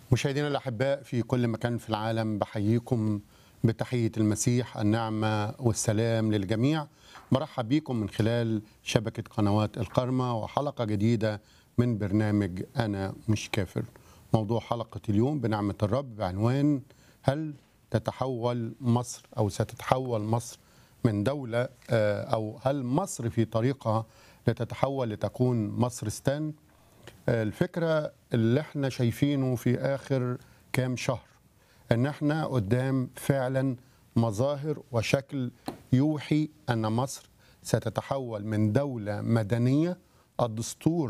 مشاهدينا الأحباء في كل مكان في العالم بحييكم بتحية المسيح النعمة والسلام للجميع برحب بيكم من خلال شبكة قنوات القرمة وحلقة جديدة من برنامج أنا مش كافر موضوع حلقة اليوم بنعمة الرب بعنوان هل تتحول مصر أو ستتحول مصر من دولة آه، أو هل مصر في طريقها لتتحول لتكون مصرستان الفكرة اللي احنا شايفينه في آخر كام شهر ان احنا قدام فعلا مظاهر وشكل يوحي ان مصر ستتحول من دولة مدنية الدستور